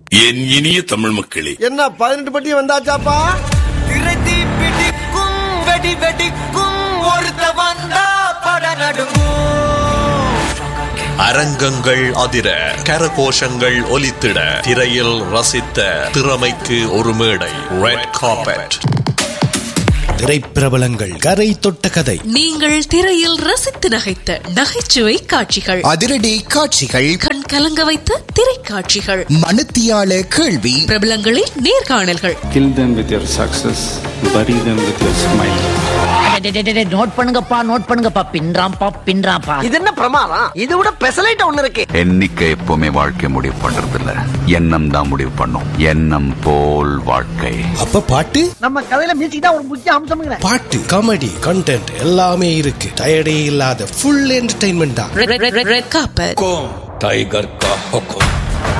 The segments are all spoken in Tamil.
என் இனிய தமிழ் மக்களே என்ன பதினெட்டு பட்டி வந்தாச்சாப்பா திரைதி பிடிக்கும் வெடி வெடிக்கும் ஒருத்த வந்தா பட நடுங்கும் அரங்கங்கள் அதிர கரகோஷங்கள் ஒலித்திட திரையில் ரசித்த திறமைக்கு ஒரு மேடை ரெட் கார்பெட் திரைப்பிரபலங்கள் கரை தொட்ட கதை நீங்கள் திரையில் ரசித்து நகைத்த நகைச்சுவை காட்சிகள் அதிரடி காட்சிகள் கண் கலங்க வைத்த திரைக்காட்சிகள் மனுத்தியால கேள்வி பிரபலங்களின் நேர்காணல்கள் Kill them with your success, bury them with your smile. Note பண்ணுங்கப்பா நோட் பண்ணுங்கப்பா பின்றாம்பா பின்றாம்பா இது என்ன பிரமாதம் இது விட பெசலைட் ஒண்ணு இருக்கு எண்ணிக்கை எப்பவுமே வாழ்க்கை முடிவு பண்றது இல்ல எண்ணம் தான் முடிவு பண்ணும் எண்ணம் போல் வாழ்க்கை அப்ப பாட்டு நம்ம கதையில மியூசிக் தான் ஒரு முக்கிய அம்சம்ங்கிற பாட்டு காமெடி கண்டென்ட் எல்லாமே இருக்கு டயர்டே இல்லாத ஃபுல் என்டர்டைன்மெண்ட் தான் ரெட் கார்பெட் டைகர் கா ஹுக்கும்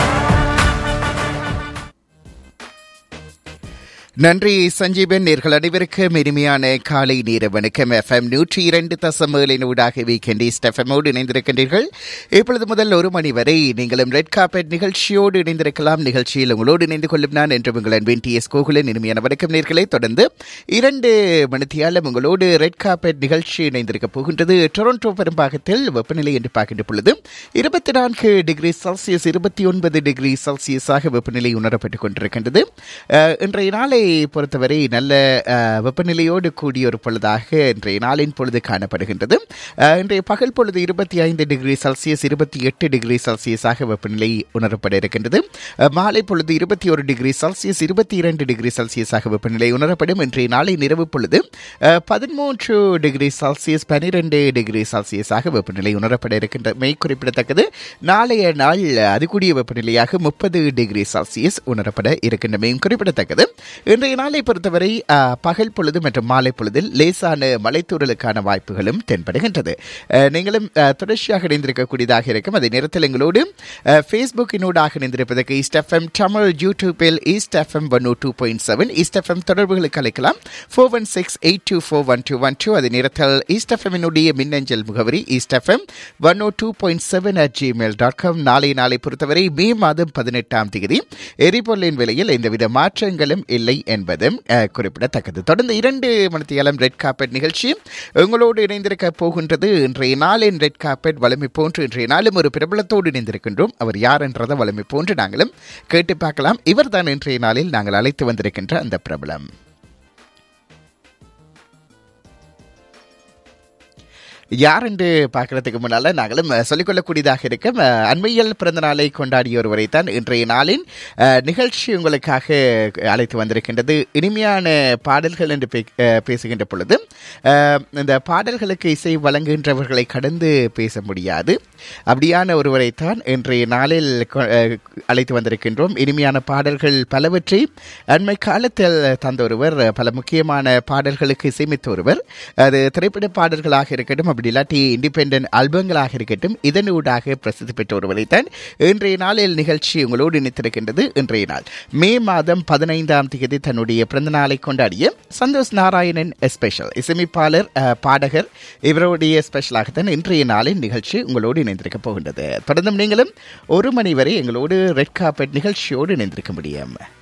நன்றி சஞ்சீவன் நேர்கள் அனைவருக்கும் இனிமையான காலை நேர வணக்கம் எஃப்எம் நூற்றி இரண்டு தசம் ஏழின் ஊடாக வீக்கெண்ட் ஈஸ்ட் எஃப்எம்மோடு இணைந்திருக்கின்றீர்கள் இப்பொழுது முதல் ஒரு மணி வரை நீங்களும் ரெட் கார்பெட் நிகழ்ச்சியோடு இணைந்திருக்கலாம் நிகழ்ச்சியில் உங்களோடு இணைந்து கொள்ளும் நான் என்று உங்கள் அன்பின் டி எஸ் கோகுலன் இனிமையான வணக்கம் நேர்களை தொடர்ந்து இரண்டு மணித்தியாலும் உங்களோடு ரெட் கார்பெட் நிகழ்ச்சி இணைந்திருக்க போகின்றது டொரண்டோ பெரும்பாகத்தில் வெப்பநிலை என்று பார்க்கின்ற பொழுது இருபத்தி நான்கு டிகிரி செல்சியஸ் இருபத்தி ஒன்பது டிகிரி செல்சியஸாக வெப்பநிலை உணரப்பட்டுக் கொண்டிருக்கின்றது அஹ், இன்றைய நாளை பொறுத்தவரை நல்ல அஹ், வெப்பநிலையோடு கூடிய ஒரு பொழுதாக இன்றைய நாளின் பொழுது காணப்படுகின்றது அஹ், இன்றைய பகல் பொழுது இருபத்தி ஐந்து டிகிரி செல்சியஸ் இருபத்தி எட்டு டிகிரி செல்சியஸாக வெப்பநிலை உணரப்பட இருக்கின்றது அஹ், மாலை பொழுது இருபத்தி ஒரு டிகிரி செல்சியஸ் இருபத்தி இரண்டு டிகிரி செல்சியஸாக வெப்பநிலை உணரப்படும் இன்றைய நாளை நிரவு பொழுது அஹ், பதிமூன்று டிகிரி செல்சியஸ் பனிரெண்டு டிகிரி செல்சியஸாக வெப்பநிலை உணரப்பட இருக்கின்ற மெய் குறிப்பிடத்தக்கது நாளைய நாள் அதிகூடிய வெப்பநிலையாக முப்பது டிகிரி செல்சியஸ் உணரப்பட இருக்கின்றமையும் குறிப்பிடத்தக்கது இன்றைய நாளை பொறுத்தவரை அஹ், பகல் பொழுது மற்றும் மாலை பொழுதில் லேசான மலைத்தூறலுக்கான வாய்ப்புகளும் தென்படுகின்றது அஹ், நீங்களும் அஹ், தொடர்ச்சியாக இணைந்திருக்கக்கூடியதாக இருக்கும் அதே நேரத்தில் எங்களோடு ஃபேஸ்புக்கினூடாக இணைந்திருப்பதற்கு ஈஸ்ட் எஃப்எம் தமிழ் யூடியூபில் East FM one O two point seven East FM தொடர்புகளுக்கு அழைக்கலாம் four one six eight two four one two one two அதே நேரத்தில் ஈஸ்ட் எஃப்எம்னுடைய மின்னஞ்சல் முகவரி East FM one O two point seven at Gmail dot com நாளை நாளை பொறுத்தவரை மே மாதம் பதினெட்டாம் தேதி எரிபொருளின் விலையில் எந்தவித மாற்றங்களும் இல்லை என்பதும் அஹ், குறிப்பிடத்தக்கது தொடர்ந்து இரண்டு மணித்தியாலம் ரெட் கார்பெட் நிகழ்ச்சி உங்களோடு இணைந்திருக்க போகின்றது இன்றைய நாளின் ரெட் கார்பெட் வலிமை போன்று இன்றைய நாளும் ஒரு பிரபலத்தோடு இணைந்திருக்கின்றோம் அவர் யார் என்றதை வலிமை போன்று நாங்களும் கேட்டு பார்க்கலாம் இவர்தான் இன்றைய நாளில் நாங்கள் அழைத்து வந்திருக்கின்ற அந்த பிரபலம் யார் என்று பார்க்கறதுக்கு முன்னால நாங்களும் அஹ், சொல்லிக்கொள்ளக்கூடியதாக இருக்கும் அஹ், அண்மையில் பிறந்த நாளை கொண்டாடிய ஒருவரை தான் இன்றைய நாளின் அஹ், நிகழ்ச்சி உங்களுக்காக அழைத்து வந்திருக்கின்றது இனிமையான பாடல்கள் என்று பே- அஹ், பேசுகின்ற பொழுது அஹ், இந்த பாடல்களுக்கு இசை வழங்குகின்றவர்களை கடந்து பேச முடியாது அப்படியான ஒருவரை தான் இன்றைய நாளில் கொ- அஹ், அழைத்து வந்திருக்கின்றோம் இனிமையான பாடல்கள் பலவற்றை அண்மை காலத்தில் தந்த ஒருவர் பல முக்கியமான பாடல்களுக்கு இசையமைத்த ஒருவர் அது திரைப்பட பாடல்களாக இருக்கட்டும் அப்படி இல்லாட்டி இண்டிபெண்டன்ட் ஆல்பங்களாக இருக்கட்டும் இதனூடாக பிரசித்தி பெற்ற ஒருவரை தான் இன்றைய நாளில் நிகழ்ச்சி உங்களோடு இணைத்திருக்கின்றது இன்றைய நாள் மே மாதம் பதினைந்தாம் தேதி தன்னுடைய பிறந்த நாளை கொண்டாடிய சந்தோஷ் நாராயணன் ஸ்பெஷல் இசையமைப்பாளர் அஹ், பாடகர் இவருடைய ஸ்பெஷலாகத்தான் இன்றைய நாளின் நிகழ்ச்சி உங்களோடு இணைந்திருக்க போகின்றது தொடர்ந்தும் நீங்களும் ஒரு மணி வரை எங்களோடு ரெட் கார்பெட் நிகழ்ச்சியோடு இணைந்திருக்க முடியும்